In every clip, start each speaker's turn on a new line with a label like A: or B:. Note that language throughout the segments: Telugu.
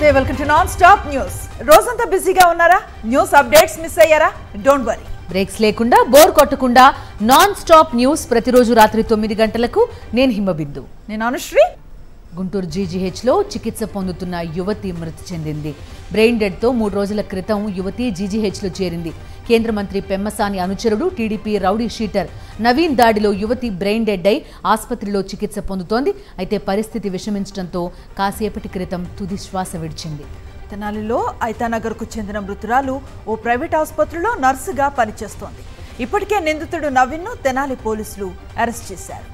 A: నమస్తే welcome to non stop news రోజంతా బిజీగా ఉన్నారా న్యూస్ అప్డేట్స్ మిస్ అయ్యారా డోంట్ వరీ
B: బ్రేక్స్ లేకుండా బోర్ కొట్టకుండా నాన్ స్టాప్ న్యూస్ ప్రతిరోజు రాత్రి తొమ్మిది గంటలకు నేను హిమబిందు
A: నేను అనుశ్రీ
B: గుంటూరు జీజీహెచ్లో చికిత్స పొందుతున్న యువతి మృతి చెందింది బ్రెయిన్ డెడ్తో మూడు రోజుల క్రితం యువతి జీజీహెచ్లో చేరింది కేంద్ర మంత్రి పెమ్మసాని అనుచరుడు టీడీపీ రౌడీ షీటర్ నవీన్ దాడిలో యువతి బ్రెయిన్ డెడ్ అయి ఆసుపత్రిలో చికిత్స పొందుతోంది అయితే పరిస్థితి విషమించడంతో కాసేపటి క్రితం తుది శ్వాస విడిచింది
A: తెనాలిలో ఐతానగర్కు చెందిన మృతురాలు ఓ ప్రైవేట్ ఆసుపత్రిలో నర్సుగా పనిచేస్తోంది ఇప్పటికే నిందితుడు నవీన్ను తెనాలి పోలీసులు అరెస్ట్ చేశారు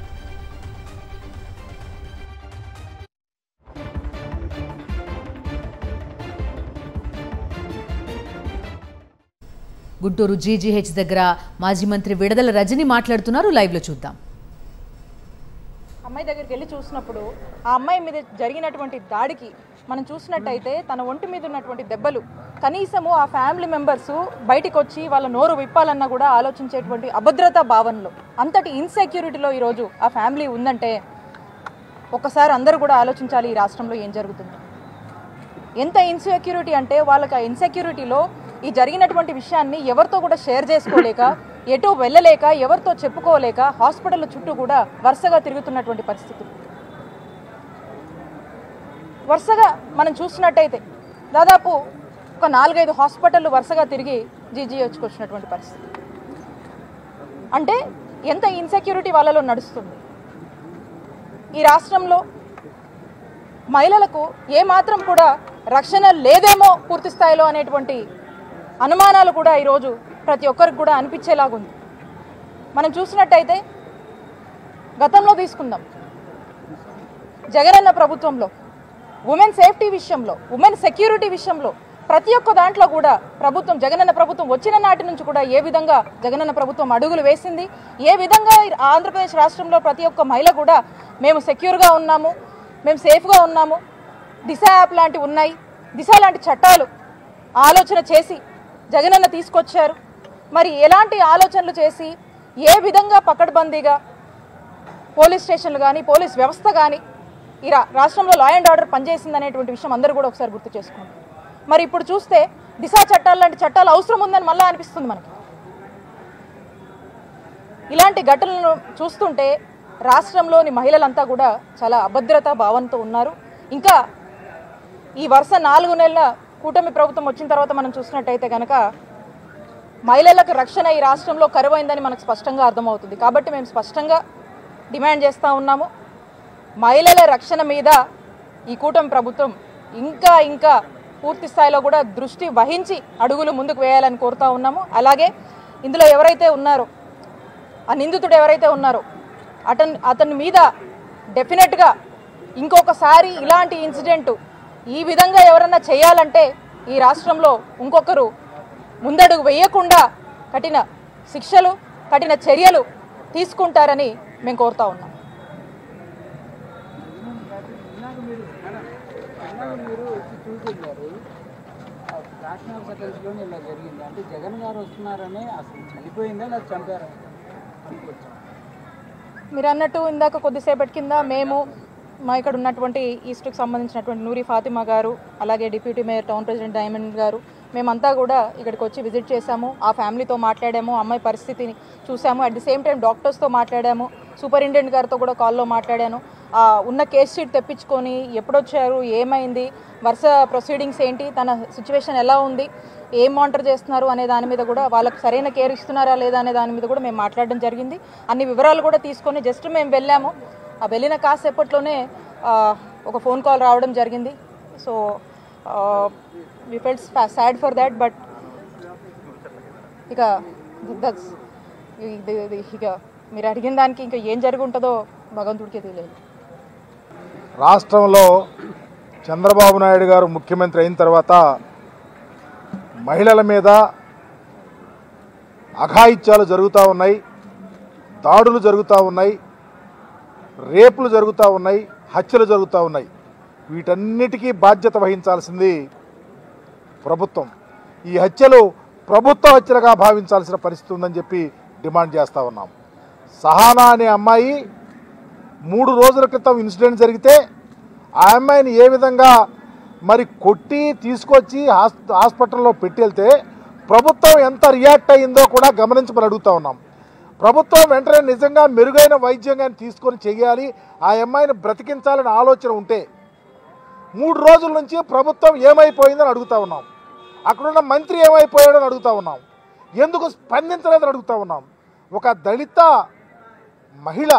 B: గుంటూరు జీజీహెచ్ దగ్గర మాజీ మంత్రి విడదల రజని మాట్లాడుతున్నారు లైవ్లో చూద్దాం
C: అమ్మాయి దగ్గరికి వెళ్ళి చూసినప్పుడు ఆ అమ్మాయి మీద జరిగినటువంటి దాడికి మనం చూసినట్టయితే తన ఒంటి మీద ఉన్నటువంటి దెబ్బలు కనీసము ఆ ఫ్యామిలీ మెంబర్స్ బయటికి వచ్చి వాళ్ళ నోరు విప్పాలన్నా కూడా ఆలోచించేటువంటి అభద్రతా భావనలో అంతటి ఇన్సెక్యూరిటీలో ఈరోజు ఆ ఫ్యామిలీ ఉందంటే ఒకసారి అందరూ కూడా ఆలోచించాలి ఈ రాష్ట్రంలో ఏం జరుగుతుంది ఎంత ఇన్సెక్యూరిటీ అంటే వాళ్ళకి ఆ ఇన్సెక్యూరిటీలో ఈ జరిగినటువంటి విషయాన్ని ఎవరితో కూడా షేర్ చేసుకోలేక ఎటు వెళ్ళలేక ఎవరితో చెప్పుకోలేక హాస్పిటల్ చుట్టూ కూడా వరుసగా తిరుగుతున్నటువంటి పరిస్థితులు వరుసగా మనం చూసినట్టయితే దాదాపు ఒక నాలుగైదు హాస్పిటల్ వరుసగా తిరిగి జీజీహెచ్కి వచ్చినటువంటి పరిస్థితి అంటే ఎంత ఇన్సెక్యూరిటీ వాళ్ళలో నడుస్తుంది ఈ రాష్ట్రంలో మహిళలకు ఏమాత్రం కూడా రక్షణ లేదేమో పూర్తి స్థాయిలో అనేటువంటి అనుమానాలు కూడా ఈరోజు ప్రతి ఒక్కరికి కూడా అనిపించేలాగుంది మనం చూసినట్టయితే గతంలో తీసుకుందాం జగనన్న ప్రభుత్వంలో ఉమెన్ సేఫ్టీ విషయంలో ఉమెన్ సెక్యూరిటీ విషయంలో ప్రతి ఒక్క దాంట్లో కూడా ప్రభుత్వం జగనన్న ప్రభుత్వం వచ్చిన నాటి నుంచి కూడా ఏ విధంగా జగనన్న ప్రభుత్వం అడుగులు వేసింది ఏ విధంగా ఈ ఆంధ్రప్రదేశ్ రాష్ట్రంలో ప్రతి ఒక్క మహిళ కూడా మేము సెక్యూర్గా ఉన్నాము మేము సేఫ్గా ఉన్నాము దిశ యాప్ లాంటివి ఉన్నాయి దిశ లాంటి చట్టాలు ఆలోచన చేసి జగనన్న తీసుకొచ్చారు మరి ఎలాంటి ఆలోచనలు చేసి ఏ విధంగా పకడ్బందీగా పోలీస్ స్టేషన్లు కానీ పోలీస్ వ్యవస్థ కానీ ఈ రా- రాష్ట్రంలో లా అండ్ ఆర్డర్ పనిచేసింది అనేటువంటి విషయం అందరూ కూడా ఒకసారి గుర్తు చేసుకోండి మరి ఇప్పుడు చూస్తే దిశా చట్టాలు లాంటి చట్టాలు అవసరం ఉందని మళ్ళీ అనిపిస్తుంది మనకి ఇలాంటి ఘటనలను చూస్తుంటే రాష్ట్రంలోని మహిళలంతా కూడా చాలా అభద్రతా భావంతో ఉన్నారు ఇంకా ఈ వరుస నాలుగు నెలల కూటమి ప్రభుత్వం వచ్చిన తర్వాత మనం చూసినట్టయితే కనుక మహిళలకు రక్షణ ఈ రాష్ట్రంలో కరువైందని మనకు స్పష్టంగా అర్థమవుతుంది కాబట్టి మేము స్పష్టంగా డిమాండ్ చేస్తూ ఉన్నాము మహిళల రక్షణ మీద ఈ కూటమి ప్రభుత్వం ఇంకా ఇంకా పూర్తి స్థాయిలో కూడా దృష్టి వహించి అడుగులు ముందుకు వేయాలని కోరుతా ఉన్నాము అలాగే ఇందులో ఎవరైతే ఉన్నారో ఆ నిందితుడు ఎవరైతే ఉన్నారో అతని అతని మీద డెఫినెట్గా ఇంకొకసారి ఇలాంటి ఇన్సిడెంట్ ఈ విధంగా ఎవరన్నా చేయాలంటే ఈ రాష్ట్రంలో ఇంకొకరు ముందడుగు వేయకుండా కఠిన శిక్షలు కఠిన చర్యలు తీసుకుంటారని మేము కోరుతా ఉన్నాం
D: మీరు వచ్చి చూసుకున్నారు ఫ్యాక్షన్ ఆఫ్ సెకండ్స్లోనే ఇలా జరిగింది అంటే జగన్ గారు వస్తున్నారని అసలు చనిపోయిందా లేదా చంపారా అనుకోవచ్చు
C: మీరు అన్నట్టు ఇందాక కొద్దిసేపటి కింద మేము మా ఇక్కడ ఉన్నటువంటి ఈస్ట్కి సంబంధించినటువంటి నూరి ఫాతిమా గారు అలాగే deputy mayor town president Diamond గారు మేమంతా కూడా ఇక్కడికి వచ్చి విజిట్ చేశాము ఆ ఫ్యామిలీతో మాట్లాడాము అమ్మాయి పరిస్థితిని చూసాము అట్ ది సేమ్ టైం డాక్టర్స్తో మాట్లాడాము సూపరింటెండెంట్ గారితో కూడా కాల్లో మాట్లాడాను ఆ, ఉన్న కేస్ షీట్ తెప్పించుకొని ఎప్పుడొచ్చారు ఏమైంది వరుస ప్రొసీడింగ్స్ ఏంటి తన సిచ్యువేషన్ ఎలా ఉంది ఏం మానిటర్ చేస్తున్నారు అనే దాని మీద కూడా వాళ్ళకి సరైన కేర్ ఇస్తున్నారా లేదా అనే దాని మీద కూడా మేము మాట్లాడడం జరిగింది అన్ని వివరాలు కూడా తీసుకొని జస్ట్ మేము వెళ్ళాము ఆ వెళ్ళిన కాసేపట్లోనే ఆ, ఒక ఫోన్ కాల్ రావడం జరిగింది so we felt sad for that but ఇక దట్స్ ఇక మీరు అడిగిన దానికి ఇంకా ఏం జరిగి ఉంటుందో భగవంతుడికే తెలియదు
E: రాష్ట్రంలో చంద్రబాబు నాయుడు గారు ముఖ్యమంత్రి అయిన తర్వాత మహిళల మీద అఘాయిత్యాలు జరుగుతూ ఉన్నాయి దాడులు జరుగుతూ ఉన్నాయి రేపులు జరుగుతూ ఉన్నాయి హత్యలు జరుగుతూ ఉన్నాయి వీటన్నిటికీ బాధ్యత వహించాల్సింది ప్రభుత్వం ఈ హత్యలు ప్రభుత్వ హత్యలుగా భావించాల్సిన పరిస్థితి ఉందని చెప్పి డిమాండ్ చేస్తూ ఉన్నాం సహానా అనే అమ్మాయి మూడు రోజుల క్రితం ఇన్సిడెంట్ జరిగితే ఆ అమ్మాయిని ఏ విధంగా మరి కొట్టి తీసుకొచ్చి హాస్ హాస్పిటల్లో పెట్టి వెళ్తే ప్రభుత్వం ఎంత రియాక్ట్ అయ్యిందో కూడా గమనించమని అడుగుతా ఉన్నాం ప్రభుత్వం వెంటనే నిజంగా మెరుగైన వైద్యం కానీ తీసుకొని చేయాలి ఆ అమ్మాయిని బ్రతికించాలని ఆలోచన ఉంటే మూడు రోజుల నుంచి ప్రభుత్వం ఏమైపోయిందని అడుగుతా ఉన్నాం అక్కడున్న మంత్రి ఏమైపోయాడని అడుగుతా ఉన్నాం ఎందుకు స్పందించలేదని అడుగుతా ఉన్నాం ఒక దళిత మహిళ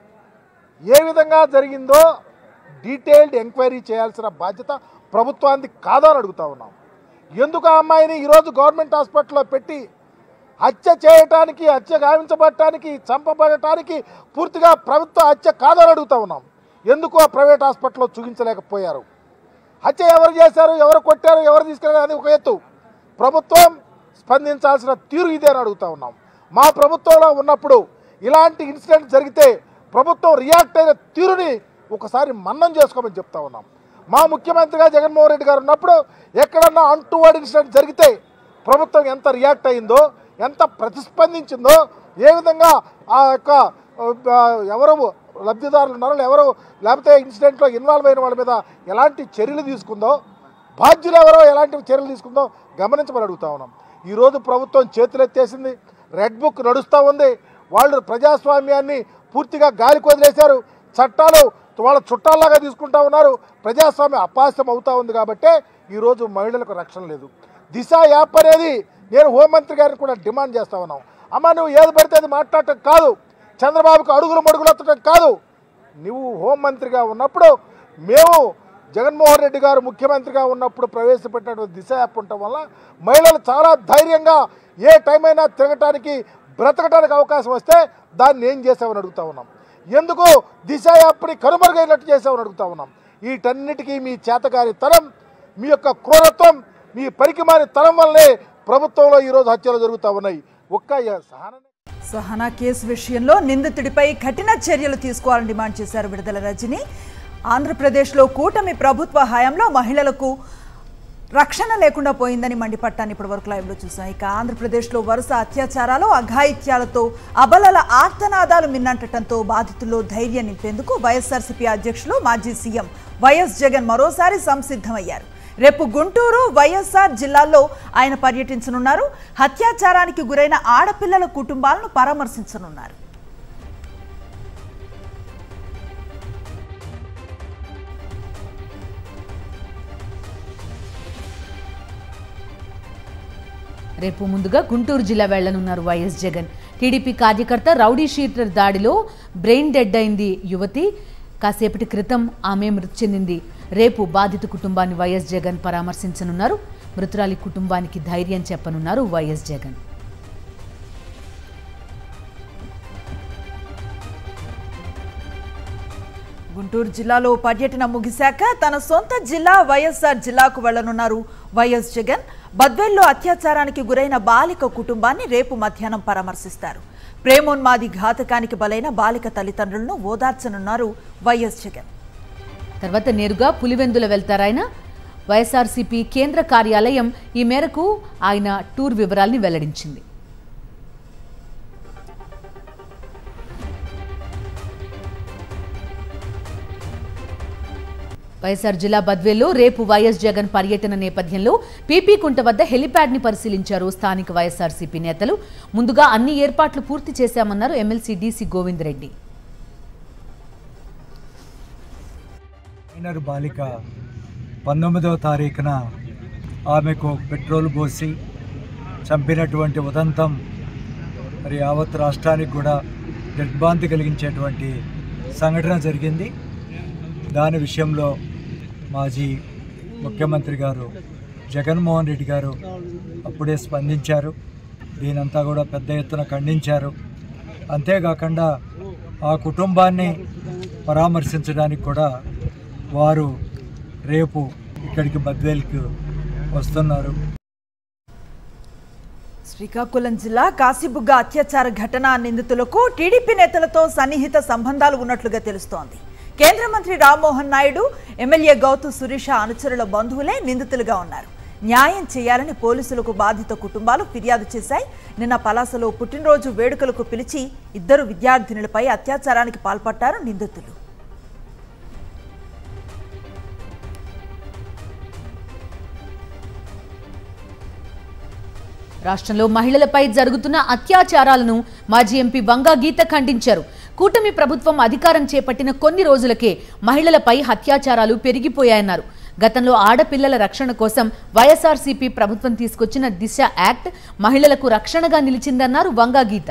E: ఏ విధంగా జరిగిందో డీటెయిల్డ్ ఎంక్వైరీ చేయాల్సిన బాధ్యత ప్రభుత్వానికి కాదా అని అడుగుతా ఉన్నాం ఎందుకు ఆ అమ్మాయిని ఈరోజు గవర్నమెంట్ హాస్పిటల్లో పెట్టి హత్య చేయటానికి హత్య గావించబడటానికి చంపబడటానికి పూర్తిగా ప్రభుత్వ హత్య కాదని అడుగుతా ఉన్నాం ఎందుకు ఆ ప్రైవేట్ హాస్పిటల్లో చూపించలేకపోయారు హత్య ఎవరు చేశారు ఎవరు కొట్టారు ఎవరు తీసుకెళ్ళారు అది ఒక ఎత్తు ప్రభుత్వం స్పందించాల్సిన తీరు ఇదే అని అడుగుతా ఉన్నాం మా ప్రభుత్వంలో ఉన్నప్పుడు ఇలాంటి ఇన్సిడెంట్ జరిగితే ప్రభుత్వం రియాక్ట్ అయిన తీరుని ఒకసారి మన్నం చేసుకోమని చెప్తా ఉన్నాం మా ముఖ్యమంత్రిగా జగన్మోహన్ రెడ్డి గారు ఉన్నప్పుడు ఎక్కడన్నా అంటువాడి ఇన్సిడెంట్ జరిగితే ప్రభుత్వం ఎంత రియాక్ట్ అయిందో ఎంత ప్రతిస్పందించిందో ఏ విధంగా ఆ యొక్క ఆ, ఎవరు లబ్ధిదారులు ఉన్నారో ఎవరు లేకపోతే ఇన్సిడెంట్లో ఇన్వాల్వ్ అయిన వాళ్ళ మీద ఎలాంటి చర్యలు తీసుకుందో బాధ్యులు ఎవరో ఎలాంటి చర్యలు తీసుకుందో గమనించమని అడుగుతా ఉన్నాం ఈరోజు ప్రభుత్వం చేతులెత్తేసింది రెడ్ బుక్ నడుస్తూ ఉంది వాళ్ళు ప్రజాస్వామ్యాన్ని పూర్తిగా గాలికి వదిలేశారు చట్టాలు వాళ్ళ చుట్టాల్లాగా తీసుకుంటా ఉన్నారు ప్రజాస్వామ్యం అపాస్యం అవుతా ఉంది కాబట్టే ఈరోజు మహిళలకు రక్షణ లేదు దిశ యాప్ అనేది నేను హోంమంత్రి గారిని కూడా డిమాండ్ చేస్తా ఉన్నాం అమ్మ నువ్వు ఏది పడితే అది మాట్లాడటం కాదు చంద్రబాబుకు అడుగులు మడుగులు ఎత్తడం కాదు నువ్వు హోంమంత్రిగా ఉన్నప్పుడు మేము జగన్మోహన్ రెడ్డి గారు ముఖ్యమంత్రిగా ఉన్నప్పుడు ప్రవేశపెట్టినటువంటి దిశ యాప్ ఉండటం వల్ల మహిళలు చాలా ధైర్యంగా ఏ టైం అయినా తిరగటానికి బ్రతకటానికి అవకాశం వస్తే దాన్ని ఏం చేసామని అడుగుతా ఉన్నాం ఎందుకు దిశ యాప్ని కనుమరుగైనట్టు చేసామని అడుగుతా ఉన్నాం వీటన్నిటికీ మీ చేతకారి తరం మీ యొక్క క్రూరత్వం మీ పరికిమాని తరం వల్లనే ప్రభుత్వంలో ఈరోజు హత్యలు జరుగుతూ ఉన్నాయి ఒక్క సహన
A: సహనా కేసు విషయంలో నిందితుడిపై కఠిన చర్యలు తీసుకోవాలని డిమాండ్ చేశారు విడుదల రజని ఆంధ్రప్రదేశ్లో కూటమి ప్రభుత్వ హయాంలో మహిళలకు రక్షణ లేకుండా పోయిందని మండిపట్టాన్ని ఇప్పటి వరకు లైవ్లో చూసాం ఇక ఆంధ్రప్రదేశ్లో వరుస అత్యాచారాలు అఘాయిత్యాలతో అబలల ఆర్తనాదాలు మిన్నంటటంతో బాధితుల్లో ధైర్యం నింపేందుకు వైఎస్ఆర్సీపీ అధ్యక్షులు మాజీ సీఎం వైఎస్ జగన్ మరోసారి సంసిద్ధమయ్యారు రేపు గుంటూరు వైఎస్ఆర్ జిల్లాల్లో ఆయన పర్యటించనున్నారు హత్యాచారానికి గురైన ఆడపిల్లల కుటుంబాలను పరామర్శించనున్నారు
B: రేపు ముందుగా గుంటూరు జిల్లా వెళ్లనున్నారు వైఎస్ జగన్ టీడీపీ కార్యకర్త రౌడీ షీటర్ దాడిలో బ్రెయిన్ డెడ్ అయింది యువతి కాసేపటి క్రితం ఆమె మృతి చెందింది రేపు బాధిత కుటుంబాన్ని వైఎస్ జగన్ పరామర్శించనున్నారు మృతురాలి కుటుంబానికి ధైర్యం చెప్పనున్నారు వైఎస్ జగన్
A: గుంటూరు జిల్లాలో పర్యటన ముగిశాక తన సొంత జిల్లా వైఎస్ఆర్ జిల్లాకు వెళ్లనున్నారు వైఎస్ జగన్ బద్వేల్లో అత్యాచారానికి గురైన బాలిక కుటుంబాన్ని రేపు మధ్యాహ్నం పరామర్శిస్తారు ప్రేమోన్మాది ఘాతకానికి బలైన బాలిక తల్లిదండ్రులను ఓదార్చనున్నారు వైఎస్ జగన్
B: తర్వాత నేరుగా పులివెందుల వెళ్తారాయన వైఎస్ఆర్సీపీ కేంద్ర కార్యాలయం ఈ మేరకు ఆయన టూర్ వివరాల్ని వెల్లడించింది వైఎస్ఆర్ జిల్లా బద్వేల్లో రేపు వైఎస్ జగన్ పర్యటన నేపథ్యంలో పీపీ కుంట వద్ద హెలిప్యాడ్ని పరిశీలించారు స్థానిక వైఎస్ఆర్సీపీ నేతలు ముందుగా అన్ని ఏర్పాట్లు పూర్తి చేశామన్నారు MLC DC Govind Reddy
F: minor బాలిక పంతొమ్మిదవ తారీఖున ఆమెకు పెట్రోల్ పోసి చంపినటువంటి ఉదంతం మరి యావత్ రాష్ట్రానికి కూడా దిగ్భ్రాంతి కలిగించేటువంటి సంఘటన జరిగింది దాని విషయంలో మాజీ ముఖ్యమంత్రి గారు జగన్మోహన్ రెడ్డి గారు అప్పుడే స్పందించారు దీనంతా కూడా పెద్ద ఎత్తున ఖండించారు అంతేకాకుండా ఆ కుటుంబాన్ని పరామర్శించడానికి కూడా వారు రేపు ఇక్కడికి బద్వేల్కి వస్తున్నారు
A: శ్రీకాకుళం జిల్లా కాశీబుగ్గ అత్యాచార ఘటన నిందితులకు టీడీపీ నేతలతో సన్నిహిత సంబంధాలు ఉన్నట్లుగా తెలుస్తోంది కేంద్ర మంత్రి రామ్మోహన్ నాయుడు ఎమ్మెల్యే గౌతు సురేష అనుచరుల బంధువులే నిందితులుగా ఉన్నారు న్యాయం చేయాలని పోలీసులకు బాధిత కుటుంబాలు ఫిర్యాదు చేశాయి నిన్న పలాసలో పుట్టినరోజు వేడుకలకు పిలిచి ఇద్దరు విద్యార్థినులపై అత్యాచారానికి పాల్పడ్డారు నిందితులు
B: రాష్ట్రంలో మహిళలపై జరుగుతున్న అత్యాచారాలను మాజీ ఎంపీ వంగా గీత ఖండించారు కూటమి ప్రభుత్వం అధికారం చేపట్టిన కొన్ని రోజులకే మహిళలపై అత్యాచారాలు పెరిగిపోయాయన్నారు గతంలో ఆడపిల్లల రక్షణ కోసం వైఎస్ఆర్సీపీ ప్రభుత్వం తీసుకొచ్చిన దిశ యాక్ట్ మహిళలకు రక్షణగా నిలిచిందన్నారు వంగా గీత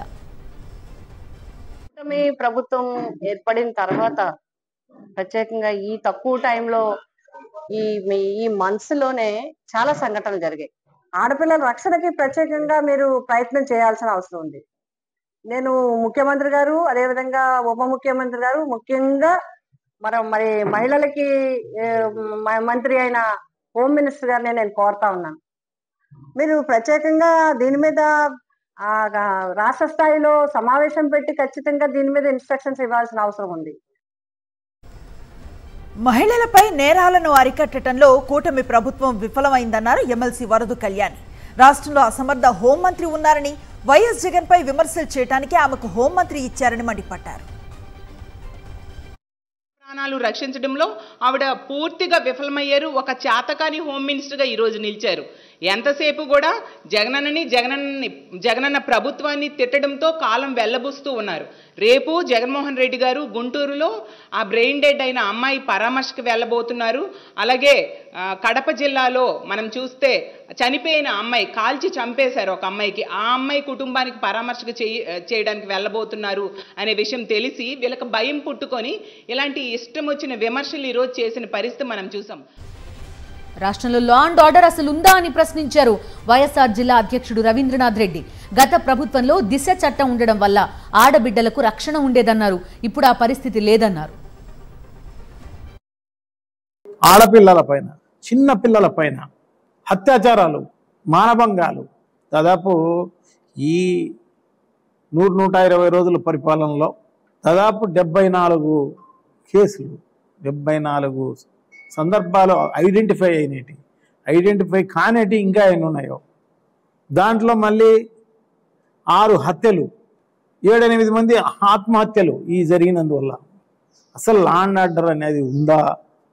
G: కూటమి ప్రభుత్వం ఏర్పడిన తర్వాత ప్రత్యేకంగా ఈ తక్కువ టైంలో ఈ మీ- ఈ మంత్స్ లోనే చాలా సంఘటనలు జరిగాయి ఆడపిల్లల రక్షణకి ప్రత్యేకంగా మీరు ప్రయత్నం చేయాల్సిన అవసరం ఉంది నేను ముఖ్యమంత్రి గారు అదేవిధంగా ఉప ముఖ్యమంత్రి గారు ముఖ్యంగా మన మరి మహిళలకి ఏ, మ- మంత్రి అయిన హోమ్ మినిస్టర్ గారిని నేను కోరుతా ఉన్నాను మీరు ప్రత్యేకంగా దీని మీద ఆ గా- రాష్ట్ర స్థాయిలో సమావేశం పెట్టి ఖచ్చితంగా దీని మీద ఇన్స్ట్రక్షన్స్ ఇవ్వాల్సిన అవసరం ఉంది
A: మహిళలపై నేరాలను అరికట్టడంలో కూటమి ప్రభుత్వం విఫలమైందన్నారు ఎమ్మెల్సీ వరదు కళ్యాణి రాష్ట్రంలో అసమర్థ హోంమంత్రి ఉన్నారని వైఎస్ జగన్పై విమర్శలు చేయడానికి ఆమెకు హోంమంత్రి ఇచ్చారని మండిపడ్డారు
H: ప్రాణాలు రక్షించడంలో ఆవిడ పూర్తిగా విఫలమయ్యారు ఒక చేతకాని హోమ్ మినిస్టర్గా ఈరోజు నిలిచారు ఎంతసేపు కూడా జగనన్నని జగనన్నని జగనన్న ప్రభుత్వాన్ని తిట్టడంతో కాలం వెళ్ళబుస్తూ ఉన్నారు రేపు జగన్మోహన్ రెడ్డి గారు గుంటూరులో ఆ బ్రెయిన్ డెడ్ అయిన అమ్మాయి పరామర్శకు వెళ్ళబోతున్నారు అలాగే ఆ, కడప జిల్లాలో మనం చూస్తే చనిపోయిన అమ్మాయి కాల్చి చంపేశారు ఒక అమ్మాయికి ఆ అమ్మాయి కుటుంబానికి పరామర్శకు చేయ చేయడానికి వెళ్ళబోతున్నారు అనే విషయం తెలిసి వీళ్ళకి భయం పుట్టుకొని ఇలాంటి ఇష్టం వచ్చిన విమర్శలు ఈరోజు చేసిన పరిస్థితి మనం చూసాం
B: రాష్ట్రంలో లా అండ్ ఆర్డర్ అసలు ఉందా అని ప్రశ్నించారు వైఎస్ఆర్ జిల్లా అధ్యక్షుడు రవీంద్రనాథ్ రెడ్డి గత ప్రభుత్వంలో దిశ చట్టం ఉండడం వల్ల ఆడబిడ్డలకు రక్షణ ఉండేదన్నారు ఇప్పుడు ఆ పరిస్థితి లేదన్నారు
I: ఆడపిల్లల పైన చిన్న పిల్లల పైన అత్యాచారాలు మానభంగాలు దాదాపు ఈ నూరు నూట ఇరవై రోజుల పరిపాలనలో దాదాపు డెబ్బై నాలుగు కేసులు డెబ్బై నాలుగు సందర్భాలు ఐడెంటిఫై అయినటి ఐడెంటిఫై కానేటి ఇంకా ఎన్ని ఉన్నాయో దాంట్లో మళ్ళీ ఆరు హత్యలు ఏడెనిమిది మంది ఆత్మహత్యలు ఈ జరిగినందువల్ల అసలు లా అండ్ ఆర్డర్ అనేది ఉందా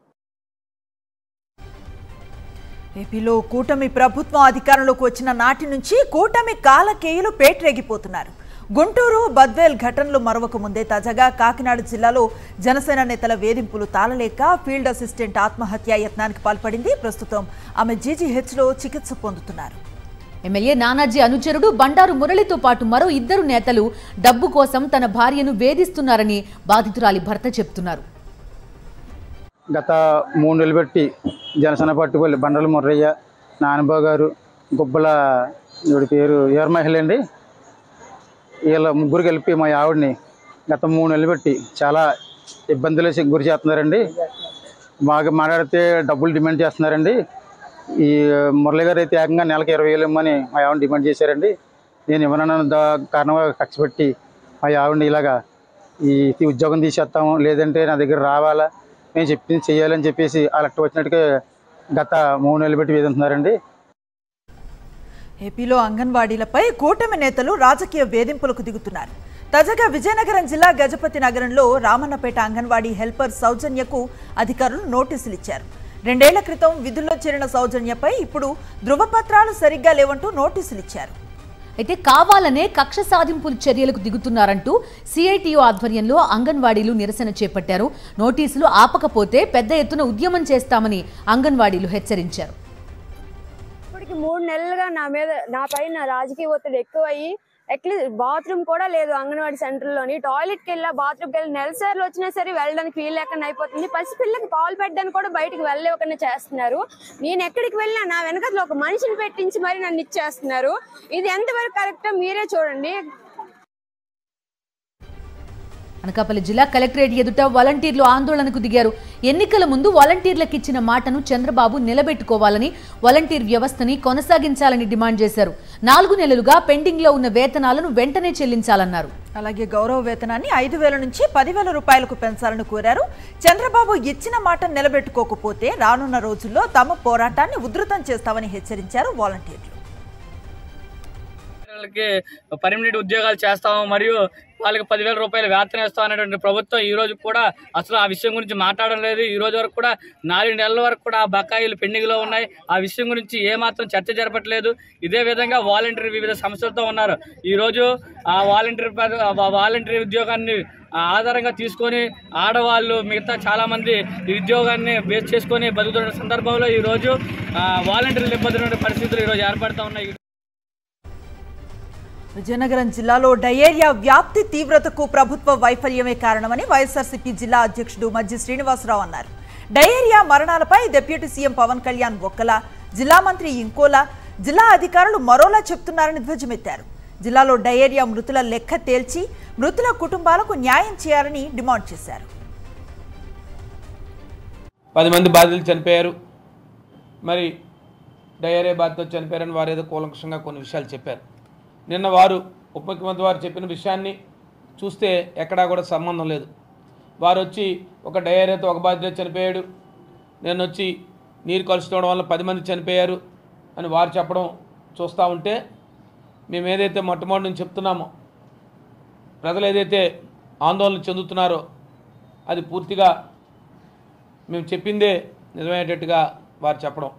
A: ఏపీలో కూటమి ప్రభుత్వం అధికారంలోకి వచ్చిన నాటి నుంచి కూటమి కాలకేయులు పేట్రేగిపోతున్నారు గుంటూరు బద్వేల్ ఘటనలు మరొక ముందే తాజాగా కాకినాడ జిల్లాలో జనసేన నేతల వేధింపులు తాళలేక ఫీల్డ్ అసిస్టెంట్ ఆత్మహత్యా యత్నానికి పాల్పడింది ప్రస్తుతం ఆమె జీజీహెచ్లో చికిత్స పొందుతున్నారు
B: ఎమ్మెల్యే నానాజీ అనుచరుడు బండారు మురళితో పాటు మరో ఇద్దరు నేతలు డబ్బు కోసం తన భార్యను వేధిస్తున్నారని బాధితురాలి భర్త చెప్తున్నారు
D: గత మూడు నెలలు పెట్టి జనసేన పార్టీ వాళ్ళు బండల ముర్రయ్య నానబాబు గారు గుబ్బల ఈవిడ పేరు ఎవరి మహిళ అండి వీళ్ళ ముగ్గురు కలిపి మా ఆవిడని గత మూడు నెలలు పెట్టి చాలా ఇబ్బందులు గురి చేస్తున్నారండి బాగా మాట్లాడితే డబ్బులు డిమాండ్ చేస్తున్నారండి ఈ మురళి గారు అయితే ఏకంగా నెలకు ఇరవై వేలు ఇమ్మని మా ఆవిడ డిమాండ్ చేశారండి నేను ఇవ్వనన్న దా కారణంగా ఖర్చు పెట్టి మా ఆవిడని ఇలాగా ఈ ఈ ఉద్యోగం తీసేస్తాము లేదంటే నా దగ్గర రావాలా నేను చెప్పింది చేయాలని చెప్పేసి అలక్ట్ వచ్చినట్టుగా గత మూడు నెలలు పెట్టి వేధిస్తున్నారండి
A: ఏపీలో అంగన్వాడీలపై కూటమి నేతలు రాజకీయ వేధింపులకు దిగుతున్నారు తాజాగా విజయనగరం జిల్లా గజపతి నగరంలో రామన్నపేట అంగన్వాడీ హెల్పర్ సౌజన్యకు అధికారులు నోటీసులు ఇచ్చారు రెండేళ్ల క్రితం విధుల్లో చేరిన సౌజన్యపై ఇప్పుడు ధృవపత్రాలు సరిగ్గా లేవంటూ నోటీసులు ఇచ్చారు
B: అయితే కావాలనే కక్ష సాధింపుల చర్యలకు దిగుతున్నారంటూ సిఐటియు ఆధ్వర్యంలో అంగన్వాడీలు నిరసన చేపట్టారు నోటీసులు ఆపకపోతే పెద్ద ఎత్తున ఉద్యమం చేస్తామని అంగన్వాడీలు హెచ్చరించారు
J: ఇప్పటికి మూడు నెలలుగా నా మీద నా పైన రాజకీయ ఒత్తిడి ఎక్కువయ్యి అట్లీస్ట్ బాత్రూమ్ కూడా లేదు అంగన్వాడీ సెంటర్ లోని టాయిలెట్ కి వెళ్ళా బాత్రూమ్ కి వెళ్ళి నెల సార్లు వచ్చినా సరే వెళ్ళడానికి వీలు లేకుండా అయిపోతుంది పసిపిల్లకి పాలు పెట్టడానికి కూడా బయటకు వెళ్ళలేకుండా చేస్తున్నారు నేను ఎక్కడికి వెళ్ళినా నా వెనకలో ఒక మనిషిని పెట్టించి మరి నన్ను ఇచ్చేస్తున్నారు ఇది ఎంతవరకు కరెక్టో మీరే చూడండి
B: అనకాపల్లి జిల్లా కలెక్టరేట్ ఎదుట వాలంటీర్లు ఆందోళనకు దిగారు ఎన్నికల ముందు వాలంటీర్లకు ఇచ్చిన మాటను చంద్రబాబు నిలబెట్టుకోవాలని వాలంటీర్ వ్యవస్థని కొనసాగించాలని డిమాండ్ చేశారు నాలుగు నెలలుగా పెండింగ్లో ఉన్న వేతనాలను వెంటనే చెల్లించాలన్నారు
A: అలాగే గౌరవ వేతనాన్ని ఐదు వేల నుంచి పదివేల రూపాయలకు పెంచాలని కోరారు చంద్రబాబు ఇచ్చిన మాట నిలబెట్టుకోకపోతే రానున్న రోజుల్లో తమ పోరాటాన్ని ఉధృతం చేస్తామని హెచ్చరించారు వాలంటీర్లు
K: వాళ్ళకి పర్మనెంట్ ఉద్యోగాలు చేస్తాము మరియు వాళ్ళకి పదివేల రూపాయలు వేతనం ఇస్తాం అనేటువంటి ప్రభుత్వం ఈ రోజు కూడా అసలు ఆ విషయం గురించి మాట్లాడడం లేదు ఈ రోజు వరకు కూడా నాలుగు నెలల వరకు కూడా ఆ బకాయిలు పెండింగ్లో ఉన్నాయి ఆ విషయం గురించి ఏమాత్రం చర్చ జరపట్లేదు ఇదే విధంగా వాలంటీర్ వివిధ సంస్థలతో ఉన్నారు ఈ రోజు ఆ వాలంటీర్ పద- ఆ వాలంటీర్ ఉద్యోగాన్ని ఆధారంగా తీసుకొని ఆడవాళ్ళు మిగతా చాలా మంది ఈ ఉద్యోగాన్ని బేస్ చేసుకొని బతుకుతున్న సందర్భంలో ఈ రోజు ఆ, వాలంటీర్లు ఇబ్బంది పరిస్థితులు ఈ రోజు ఏర్పడుతూ ఉన్నాయి
A: విజయనగరం జిల్లాలో డయేరియా వ్యాప్తి తీవ్రతకు ప్రభుత్వ వైఫల్యమే కారణమని వైఎస్ఆర్సీపీ జిల్లా అధ్యక్షుడు మజ్జి శ్రీనివాసరావు అన్నారు డయేరియా మరణాలపై డిప్యూటీ సీఎం పవన్ కళ్యాణ్ ఒక్కలా జిల్లా మంత్రి ఇంకోలా జిల్లా అధికారులు మరోలా చెప్తున్నారని ధ్వజమెత్తారు జిల్లాలో డయేరియా మృతుల లెక్క తేల్చి మృతుల కుటుంబాలకు న్యాయం చేయాలని డిమాండ్ చేశారు
L: పది మంది బాధితులు చనిపోయారు మరి డయేరియా బాధితులు చనిపోయారని వారు ఏదో కూలంకషంగా కొన్ని విషయాలు చెప్పారు నిన్న వారు ఉప ముఖ్యమంత్రి వారు చెప్పిన విషయాన్ని చూస్తే ఎక్కడా కూడా సంబంధం లేదు వారు వచ్చి ఒక డయేరియాతో ఒక బాధితుడు చనిపోయాడు నేను వచ్చి నీరు కలుసుకోవడం వల్ల పది మంది చనిపోయారు అని వారు చెప్పడం చూస్తూ ఉంటే మేము ఏదైతే మొట్టమొదటి నుంచి చెప్తున్నామో ప్రజలు ఏదైతే ఆందోళన చెందుతున్నారో అది పూర్తిగా మేము చెప్పిందే నిజమయ్యేటట్టుగా వారు చెప్పడం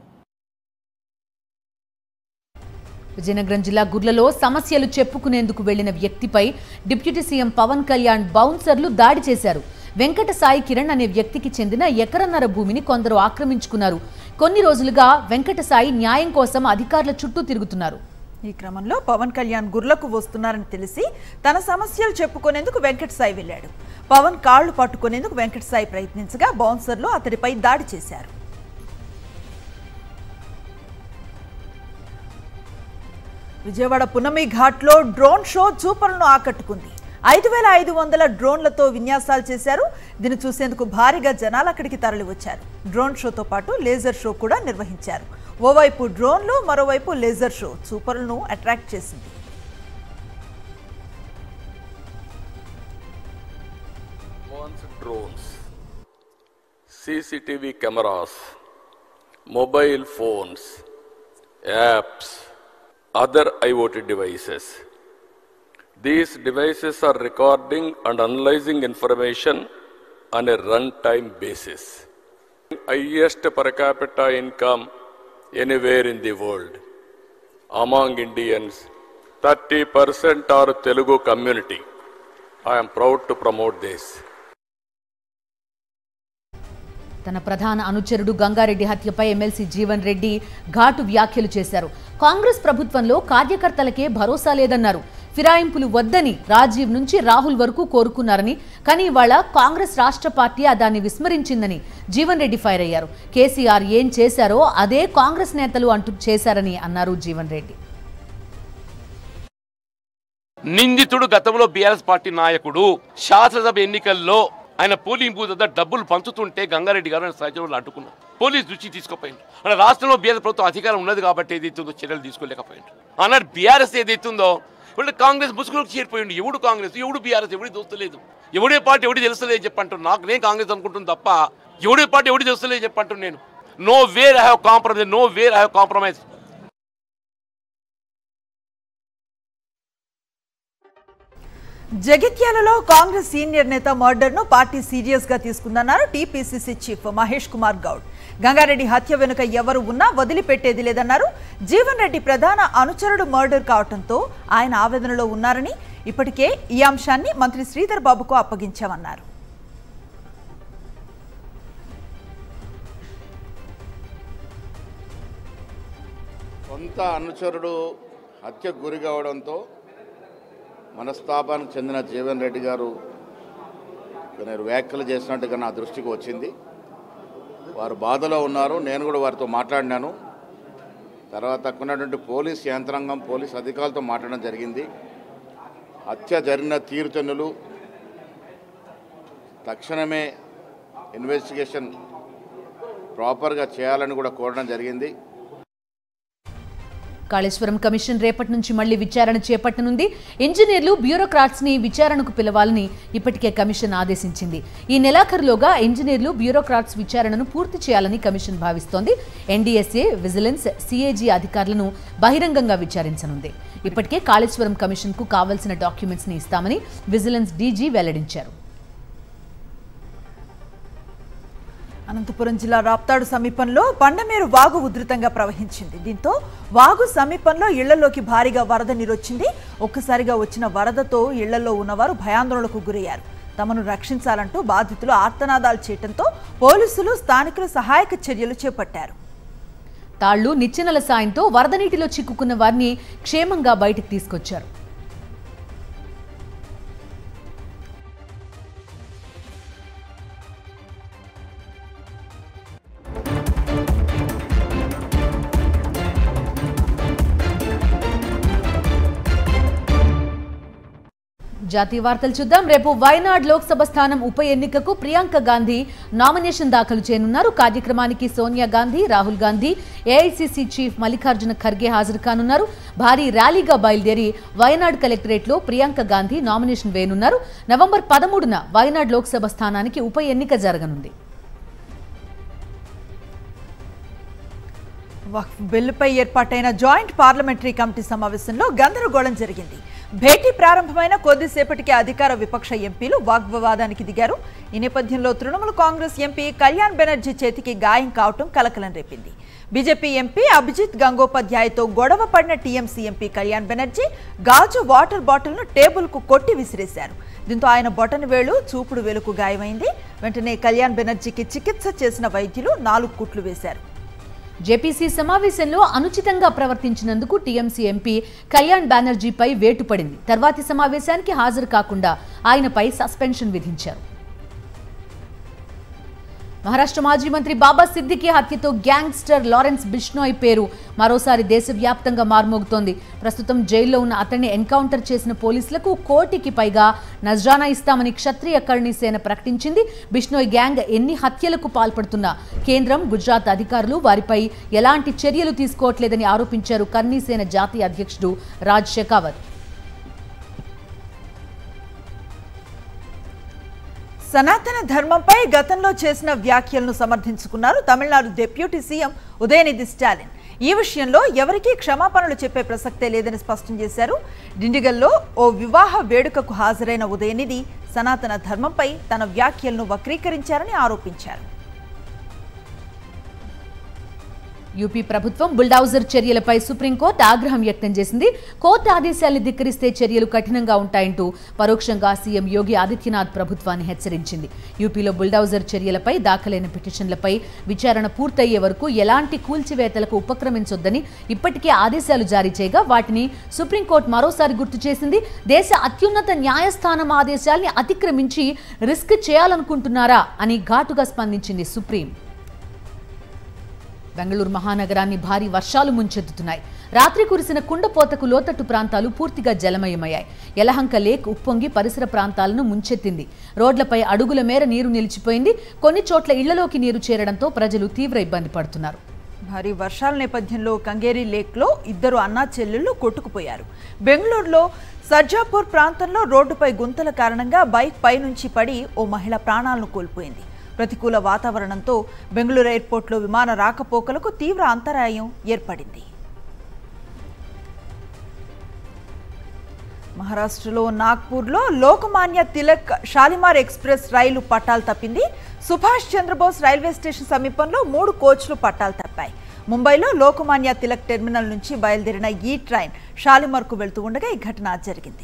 B: విజయనగరం జిల్లా గుర్లలో సమస్యలు చెప్పుకునేందుకు వెళ్లిన వ్యక్తిపై డిప్యూటీ సీఎం పవన్ కళ్యాణ్ బౌన్సర్లు దాడి చేశారు వెంకట సాయి కిరణ్ అనే వ్యక్తికి చెందిన ఎకరన్నర భూమిని కొందరు ఆక్రమించుకున్నారు కొన్ని రోజులుగా వెంకట సాయి న్యాయం కోసం అధికారుల చుట్టూ తిరుగుతున్నారు
A: ఈ క్రమంలో పవన్ కళ్యాణ్ గుర్లకు వస్తున్నారని తెలిసి తన సమస్యలు చెప్పుకునేందుకు వెంకట సాయి వెళ్ళాడు పవన్ కాళ్లు పట్టుకునేందుకు వెంకట సాయి ప్రయత్నించగా బౌన్సర్లు అతడిపై దాడి చేశారు విజయవాడ పునమి ఘాట్లో డ్రోన్ షో చూపరులను ఆకట్టుకుంది ఐదు వేల ఐదు వందల డ్రోన్లతో విన్యాసాలు చేశారు దీన్ని చూసేందుకు భారీగా జనాలు అక్కడికి తరలి వచ్చారు డ్రోన్ షోతో పాటు లేజర్ షో కూడా నిర్వహించారు ఓవైపు డ్రోన్లు మరోవైపు లేజర్ షో చూపరులను అట్రాక్ట్ చేసింది
M: advanced drones, CCTV cameras, mobile phones, apps, other IoT devices. These devices are recording and analyzing information on a runtime basis. Highest per capita income anywhere in the world. Among Indians, 30% are Telugu community. I am proud to promote this.
B: తన ప్రధాన అనుచరుడు గంగారెడ్డి హత్యపై ఎమ్మెల్సీ జీవన్ రెడ్డి ఘాటు వ్యాఖ్యలు చేశారు కాంగ్రెస్ ప్రభుత్వంలో కార్యకర్తలకే భరోసా లేదన్నారు ఫిరాయింపులు వద్దని రాజీవ్ నుంచి రాహుల్ వరకు కోరుకున్నారని కానీ ఇవాళ కాంగ్రెస్ రాష్ట్ర పార్టీ దాన్ని విస్మరించిందని జీవన్ రెడ్డి ఫైర్ అయ్యారు కేసీఆర్ ఏం చేశారో అదే కాంగ్రెస్ నేతలు అంటూ చేశారని అన్నారు జీవన్ రెడ్డి
N: నిందితుడు గతంలో బీఆర్ఎస్ పార్టీ నాయకుడు శాసనసభ ఎన్నికల్లో ఆయన పోలింగ్ బూత్ వద్ద డబ్బులు పంచుతుంటే గంగారెడ్డి గారు ఆయన సహచరులు అడ్డుకున్నారు పోలీస్ దృష్టి తీసుకుపోయింది అంటే రాష్ట్రంలో బీఆర్ఎస్ ప్రభుత్వం అధికారం ఉన్నది కాబట్టి ఏదైతుందో చర్యలు తీసుకోలేకపోయింది అన్నాడు బీఆర్ఎస్ ఏదైతుందో ఇప్పుడు కాంగ్రెస్ ముసుగులోకి చేరిపోయింది ఎవడు కాంగ్రెస్ ఎవడు బీఆర్ఎస్ ఎవడి దోస్తలేదు ఎవడే పార్టీ ఎవడి తెలుస్తలేదు చెప్పంటారు నాకు నేను కాంగ్రెస్ అనుకుంటుంది తప్ప ఎవడే పార్టీ ఎవడి తెలుస్తలేదు చెప్పంటాను నేను nowhere I have compromise nowhere I have compromise
A: జగిత్యాలలో కాంగ్రెస్ సీనియర్ నేత మర్డర్ ను పార్టీ సీరియస్ గా తీసుకుందన్నారు టీపీసీసీ చీఫ్ మహేష్ కుమార్ గౌడ్ గంగారెడ్డి హత్య వెనుక ఎవరు ఉన్నా వదిలిపెట్టేది లేదన్నారు జీవన్ రెడ్డి ప్రధాన అనుచరుడు మర్డర్ కావడంతో ఆయన ఆవేదనలో ఉన్నారని ఇప్పటికే ఈ అంశాన్ని మంత్రి శ్రీధర్ బాబుకు అప్పగించామన్నారు
O: సొంత అనుచరుడు హత్యకు గురి కావడంతో మనస్తాపానికి చెందిన జీవన్ రెడ్డి గారు కొన్ని వ్యాఖ్యలు చేసినట్టుగా నా దృష్టికి వచ్చింది వారు బాధలో ఉన్నారు నేను కూడా వారితో మాట్లాడినాను తర్వాత అక్కడ ఉన్నటువంటి పోలీస్ యంత్రాంగం పోలీస్ అధికారులతో మాట్లాడడం జరిగింది హత్య జరిగిన తీరుతెన్నులు తక్షణమే ఇన్వెస్టిగేషన్ ప్రాపర్గా చేయాలని కూడా కోరడం జరిగింది
B: కాళేశ్వరం కమిషన్ రేపటి నుంచి మళ్లీ విచారణ చేపట్టనుంది ఇంజనీర్లు బ్యూరోక్రాట్స్ ని విచారణకు పిలవాలని ఇప్పటికే కమిషన్ ఆదేశించింది ఈ నెలాఖరులోగా ఇంజనీర్లు బ్యూరోక్రాట్స్ విచారణను పూర్తి చేయాలని కమిషన్ భావిస్తోంది ఎన్డీఎస్ఏ విజిలెన్స్ సిఏజీ అధికారులను బహిరంగంగా విచారించనుంది ఇప్పటికే కాళేశ్వరం కమిషన్ కు కావలసిన డాక్యుమెంట్స్ ని ఇస్తామని విజిలెన్స్ డీజీ వెల్లడించారు
A: అనంతపురం జిల్లా రాప్తాడు సమీపంలో బండమేరు వాగు ఉధృతంగా ప్రవహించింది దీంతో వాగు సమీపంలో ఇళ్లలోకి భారీగా వరద నీరొచ్చింది ఒక్కసారిగా వచ్చిన వరదతో ఇళ్లలో ఉన్నవారు భయాందోళనకు గురయ్యారు తమను రక్షించాలంటూ బాధితులు ఆర్తనాదాలు చేయడంతో పోలీసులు స్థానికులు సహాయక చర్యలు చేపట్టారు
B: తాళ్లు నిచ్చెనల సాయంతో వరద నీటిలో చిక్కుకున్న వారిని క్షేమంగా బయటికి తీసుకొచ్చారు జాతీయ వార్తలు చూద్దాం రేపు వైనాడ్ లోక్సభ స్థానం ఉప ఎన్నికకు ప్రియాంక గాంధీ నామినేషన్ దాఖలు చేయనున్నారు కార్యక్రమానికి సోనియా గాంధీ రాహుల్ గాంధీ ఏఐసిసి చీఫ్ మల్లికార్జున ఖర్గే హాజరు కానున్నారు భారీ ర్యాలీగా బయలుదేరి వయనాడ్ కలెక్టరేట్లో ప్రియాంక గాంధీ నామినేషన్ వేయనున్నారు నవంబర్ పదమూడున వయనాడ్ లోక్సభ స్థానానికి ఉప ఎన్నిక జరగనుంది
A: వక్ఫ్ బిల్లుపై ఏర్పాటైన జాయింట్ పార్లమెంటరీ కమిటీ సమావేశంలో గందరగోళం జరిగింది భేటీ ప్రారంభమైన కొద్దిసేపటికే అధికార విపక్ష ఎంపీలు వాగ్వివాదానికి దిగారు ఈ నేపథ్యంలో తృణమూల్ కాంగ్రెస్ ఎంపీ కళ్యాణ్ బెనర్జీ చేతికి గాయం కావటం కలకలం రేపింది బీజేపీ ఎంపీ అభిజిత్ గంగోపాధ్యాయతో గొడవ పడిన టీఎంసీ ఎంపీ కళ్యాణ్ బెనర్జీ గాజు వాటర్ బాటిల్ను టేబుల్కు కొట్టి విసిరేశారు దీంతో ఆయన బొటన వేలు చూపుడు వేలుకు గాయమైంది వెంటనే కళ్యాణ్ బెనర్జీకి చికిత్స చేసిన వైద్యులు నాలుగు కుట్లు వేశారు
B: జేపీసీ సమావేశంలో అనుచితంగా ప్రవర్తించినందుకు టీఎంసీ ఎంపీ కళ్యాణ్ బెనర్జీపై వేటు పడింది తర్వాతి సమావేశానికి హాజరు కాకుండా ఆయనపై సస్పెన్షన్ విధించారు మహారాష్ట్ర మాజీ మంత్రి బాబా సిద్దికి హత్యతో గ్యాంగ్స్టర్ లారెన్స్ బిష్నోయ్ పేరు మరోసారి దేశవ్యాప్తంగా మార్మోగుతోంది ప్రస్తుతం జైల్లో ఉన్న అతన్ని ఎన్కౌంటర్ చేసిన పోలీసులకు కోటికి పైగా నజరానా ఇస్తామని క్షత్రియ కర్ణి సేన ప్రకటించింది బిష్నోయ్ గ్యాంగ్ ఎన్ని హత్యలకు పాల్పడుతున్నా కేంద్రం గుజరాత్ అధికారులు వారిపై ఎలాంటి చర్యలు తీసుకోవట్లేదని ఆరోపించారు కర్ణీ సేన జాతీయ అధ్యక్షుడు రాజ్ షెకావత్
A: సనాతన ధర్మంపై గతంలో చేసిన వ్యాఖ్యలను సమర్థించుకున్నారు తమిళనాడు డిప్యూటీ సీఎం ఉదయనిధి స్టాలిన్ ఈ విషయంలో ఎవరికీ క్షమాపణలు చెప్పే ప్రసక్తే లేదని స్పష్టం చేశారు డిండిగల్లో ఓ వివాహ వేడుకకు హాజరైన ఉదయనిధి సనాతన ధర్మంపై తన వ్యాఖ్యలను వక్రీకరించారని ఆరోపించారు
B: యూపీ ప్రభుత్వం బుల్డౌజర్ చర్యలపై సుప్రీంకోర్టు ఆగ్రహం వ్యక్తం చేసింది కోర్టు ఆదేశాలను ధిక్కరిస్తే చర్యలు కఠినంగా ఉంటాయంటూ పరోక్షంగా సీఎం యోగి ఆదిత్యనాథ్ ప్రభుత్వాన్ని హెచ్చరించింది యూపీలో బుల్డౌజర్ చర్యలపై దాఖలైన పిటిషన్లపై విచారణ పూర్తయ్యే వరకు ఎలాంటి కూల్చివేతలకు ఉపక్రమించొద్దని ఇప్పటికే ఆదేశాలు జారీ చేయగా వాటిని సుప్రీంకోర్టు మరోసారి గుర్తు చేసింది దేశ అత్యున్నత న్యాయస్థానం ఆదేశాల్ని అతిక్రమించి రిస్క్ చేయాలనుకుంటున్నారా అని ఘాటుగా స్పందించింది సుప్రీం బెంగళూరు మహానగరాన్ని భారీ వర్షాలు ముంచెత్తుతున్నాయి రాత్రి కురిసిన కుండపోతకు లోతట్టు ప్రాంతాలు పూర్తిగా జలమయమయ్యాయి యలహంక లేక్ ఉప్పొంగి పరిసర ప్రాంతాలను ముంచెత్తింది రోడ్లపై అడుగుల మేర నీరు నిలిచిపోయింది కొన్ని చోట్ల ఇళ్లలోకి నీరు చేరడంతో ప్రజలు తీవ్ర ఇబ్బంది పడుతున్నారు
A: భారీ వర్షాల నేపథ్యంలో కంగేరి లేక్లో ఇద్దరు అన్నా చెల్లెళ్ళు కొట్టుకుపోయారు బెంగళూరులో సర్జాపూర్ ప్రాంతంలో రోడ్డుపై గుంతల కారణంగా బైక్ పై నుంచి పడి ఓ మహిళ ప్రాణాలను కోల్పోయింది ప్రతికూల వాతావరణంతో బెంగళూరు ఎయిర్పోర్ట్లో విమాన రాకపోకలకు తీవ్ర అంతరాయం ఏర్పడింది మహారాష్ట్రలో నాగ్పూర్లో లోకమాన్య తిలక్ షాలిమార్ ఎక్స్ప్రెస్ రైలు పట్టాలు తప్పింది సుభాష్ చంద్రబోస్ రైల్వే స్టేషన్ సమీపంలో మూడు కోచ్లు పట్టాలు తప్పాయి ముంబైలో లోకమాన్య తిలక్ టెర్మినల్ నుంచి బయలుదేరిన ఈ ట్రైన్ షాలిమార్కు వెళ్తూ ఉండగా ఈ ఘటన జరిగింది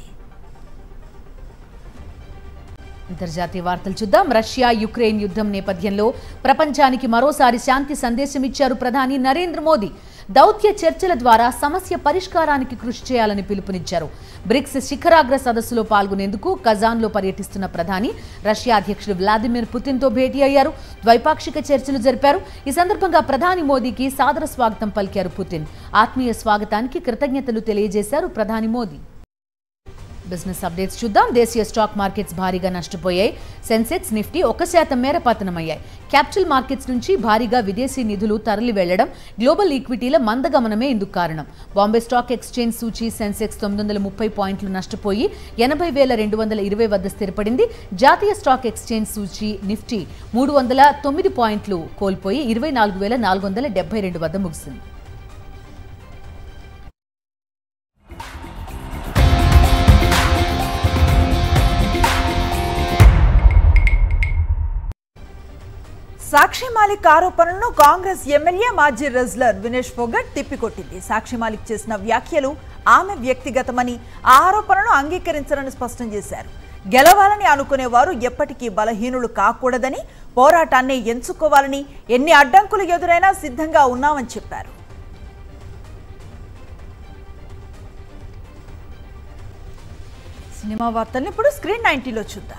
B: అంతర్జాతీయ వార్తలు చూద్దాం రష్యా యుక్రెయిన్ యుద్ధం నేపథ్యంలో ప్రపంచానికి మరోసారి శాంతి సందేశం ఇచ్చారు ప్రధాని నరేంద్ర మోదీ దౌత్య చర్చల ద్వారా సమస్య పరిష్కారానికి కృషి చేయాలని పిలుపునిచ్చారు బ్రిక్స్ శిఖరాగ్ర సదస్సులో పాల్గొనేందుకు కజాన్లో పర్యటిస్తున్న ప్రధాని రష్యా అధ్యక్షుడు వ్లాదిమిర్ పుతిన్తో భేటీ అయ్యారు ద్వైపాక్షిక చర్చలు జరిపారు ఈ సందర్భంగా ప్రధాని మోదీకి సాదర స్వాగతం పలికారు పుతిన్ ఆత్మీయ స్వాగతానికి కృతజ్ఞతలు తెలియజేశారు ప్రధాని మోదీ బిజినెస్ అప్డేట్స్ చూద్దాం దేశీయ స్టాక్ మార్కెట్స్ భారీగా నష్టపోయాయి సెన్సెక్స్ నిఫ్టీ ఒక శాతం మేర పతనమయ్యాయి క్యాపిటల్ మార్కెట్స్ నుంచి భారీగా విదేశీ నిధులు తరలి వెళ్లడం గ్లోబల్ ఈక్విటీల మందగమనమే ఇందుకు కారణం బాంబే స్టాక్ ఎక్స్చేంజ్ సూచీ సెన్సెక్స్ తొమ్మిది వందల ముప్పై పాయింట్లు నష్టపోయి ఎనభై వేల రెండు వందల ఇరవై వద్ద స్థిరపడింది జాతీయ స్టాక్ ఎక్స్చేంజ్ సూచీ నిఫ్టీ మూడు వందల తొమ్మిది పాయింట్లు కోల్పోయి ఇరవై నాలుగు వేల నాలుగు వందల డెబ్బై రెండు వద్ద ముగిసింది
A: సాక్షి మాలిక్ ఆరోపణలను కాంగ్రెస్ ఎమ్మెల్యే మాజీ రెజ్లర్ వినేష్ ఫోగట్ తిప్పికొట్టింది సాక్షి మాలిక్ చేసిన వ్యాఖ్యలు ఆమె వ్యక్తిగతమని ఆ ఆరోపణను అంగీకరించరని స్పష్టం చేశారు గెలవాలని అనుకునేవారు ఎప్పటికీ బలహీనులు కాకూడదని పోరాటాన్ని ఎంచుకోవాలని ఎన్ని అడ్డంకులు ఎదురైనా సిద్ధంగా ఉన్నామని చెప్పారు సినిమా వార్తల్ని ఇప్పుడు స్క్రీన్ నైన్టీలో చూద్దాం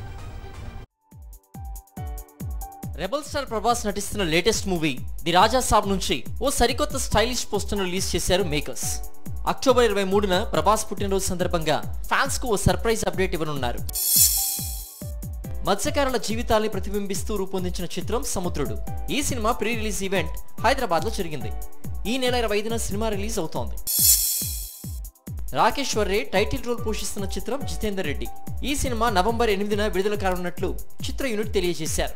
P: రెబల్ స్టార్ ప్రభాస్ నటిస్తున్న latest movie the Raja Saab నుంచి ఓ సరికొత్త స్టైలిష్ పోస్టర్ రిలీజ్ చేశారు మేకర్స్ అక్టోబర్ ఇరవై మూడున ప్రభాస్ పుట్టినరోజు సందర్భంగా ఫ్యాన్స్ కు ఓ సర్ప్రైజ్ అప్డేట్ ఇవ్వనున్నారు మత్స్యకారుల జీవితాల్ని ప్రతిబింబిస్తూ రూపొందించిన చిత్రం సముద్రుడు ఈ cinema pre release event Hyderabad లో జరిగింది ఈ నెల ఇరవై ఐదున సినిమా రిలీజ్ అవుతోంది రాకేష్ వర్రే టైటిల్ రోల్ పోషిస్తున్న చిత్రం జితేందర్ రెడ్డి ఈ సినిమా నవంబర్ ఎనిమిదిన విడుదల కానున్నట్లు చిత్ర యూనిట్ తెలియజేశారు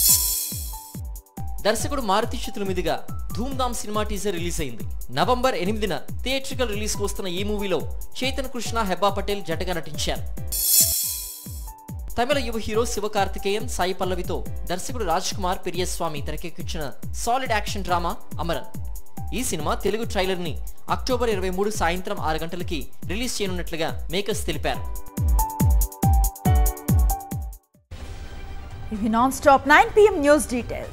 P: దర్శకుడు మారుతి చిత్రం మీదుగా ధూమ్ధామ్ సినిమా టీజర్ రిలీజ్ అయింది నవంబర్ ఎనిమిదిన థియేట్రికల్ రిలీజ్ కు వస్తున్న ఈ మూవీలో చేతన్ కృష్ణ హెబ్బా పటేల్ జంటగా నటించారు తమిళ యువ హీరో శివకార్తికేయన్ సాయి పల్లవితో దర్శకుడు రాజ్ కుమార్ పెరియస్వామి తెరకెక్కించిన సాలిడ్ యాక్షన్ డ్రామా అమరన్ ఈ సినిమా తెలుగు ట్రైలర్ ని అక్టోబర్ ఇరవై మూడు సాయంత్రం ఆరు గంటలకి రిలీజ్ చేయనున్నట్లుగా మేకర్స్ తెలిపారు
A: ఇవి non stop nine PM news details